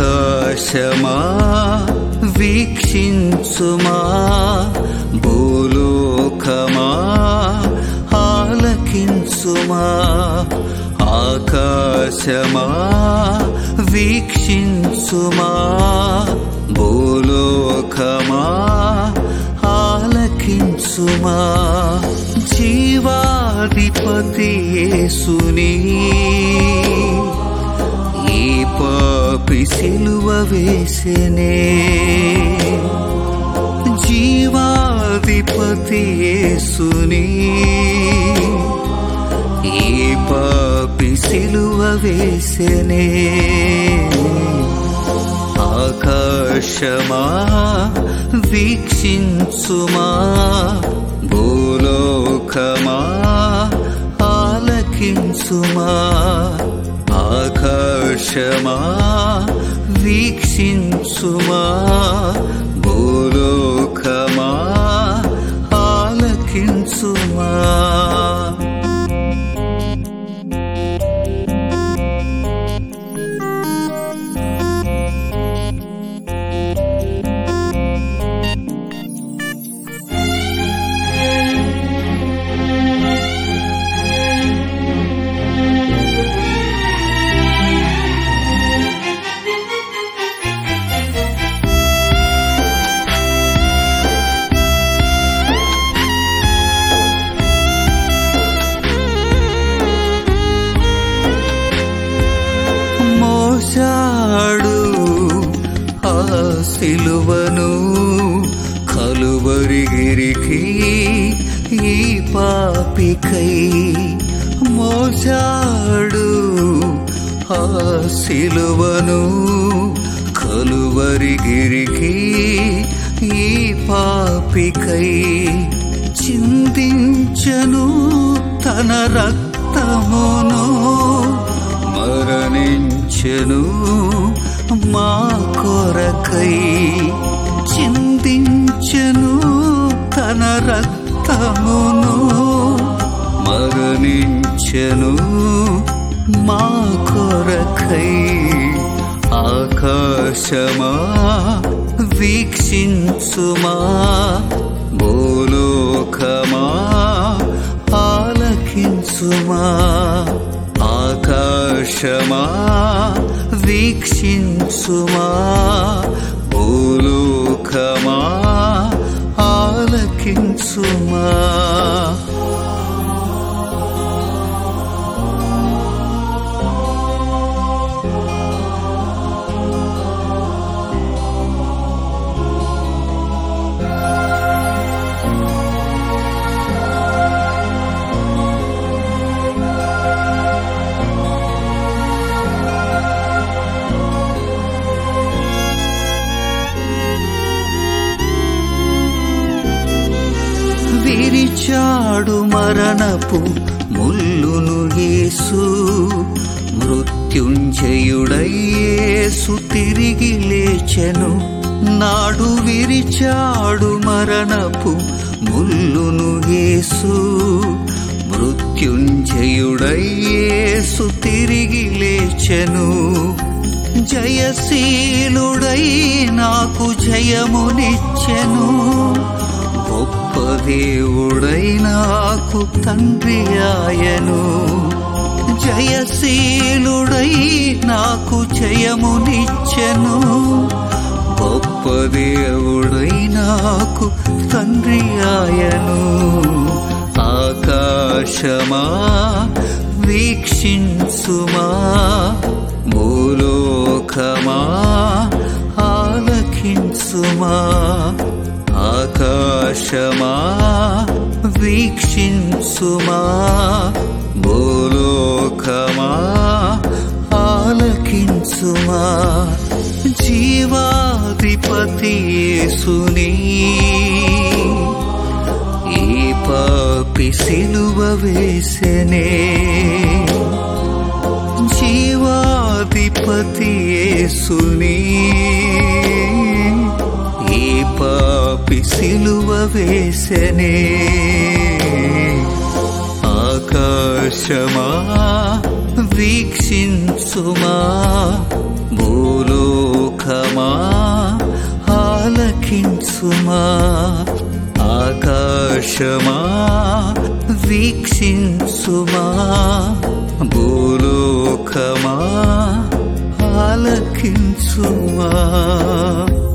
ఆకాశమా వీక్షించుమా భూలోకమా ఆలకించుమా ఆకాశమా వీక్షించుమా భూలోకమా ఆలకించుమా జీవాధిపతి యేసుని ఈ పాపి సిలువ వేసెనే జీవాధిపతి యేసుని ఈ పాపి సిలువ వేసెనే ఆకాశమా వీక్షించుమా భూలోకమా ఆలకించుమా ఆకాశమా వీక్షించుమా భూలోకమా ఆలకించుమా మోసాడు ఆ సిలువను కలువరిగిరికి ఈ పాపికై మోసాడు ఆ సిలువను కలువరిగిరికి ఈ పాపికై చిందించను తన రక్తమును మరణించెను మా కొరకై చిందించెను తన రక్తమును మరణించెను మా కొరకై ఆకాశమా వీక్షించుమా భూలోకమా ఆలకించుమా ఆకాశమా వీక్షించుమా భూలోకమా ఆలకించుమా విరిచాడు మరణపు ముల్లును యేసు మృత్యుంజయుడయ్యేసు తిరిగి లేచెను నాడు విరిచాడు మరణపు ముల్లును యేసు మృత్యుంజయుడయ్యేసు తిరిగి లేచెను జయశీలుడై నాకు జయమునిచ్చెను గొప్ప దేవుడై నాకు తండ్రి ఆయను జయశీలుడై నాకు జయమునిచ్చెను గొప్ప దేవుడై నాకు తండ్రి ఆయను ఆకాశమా వీక్షించుమా భూలోకమా ఆలకించుమా ఆకాశమా వీక్షించుమా భూలోకమా ఆలకించుమా జీవాధిపతి యేసుని ఈ పాపి సిలువ వేసెనే జీవాధిపతి యేసుని ఈ పాపి సిలువ వేసెనే ఆకాశమా వీక్షించుమా భూలో భూలోకమా ఆలకించుమా ఆకాశమా వీక్షించుమా భూలోకమా ఆలకించుమా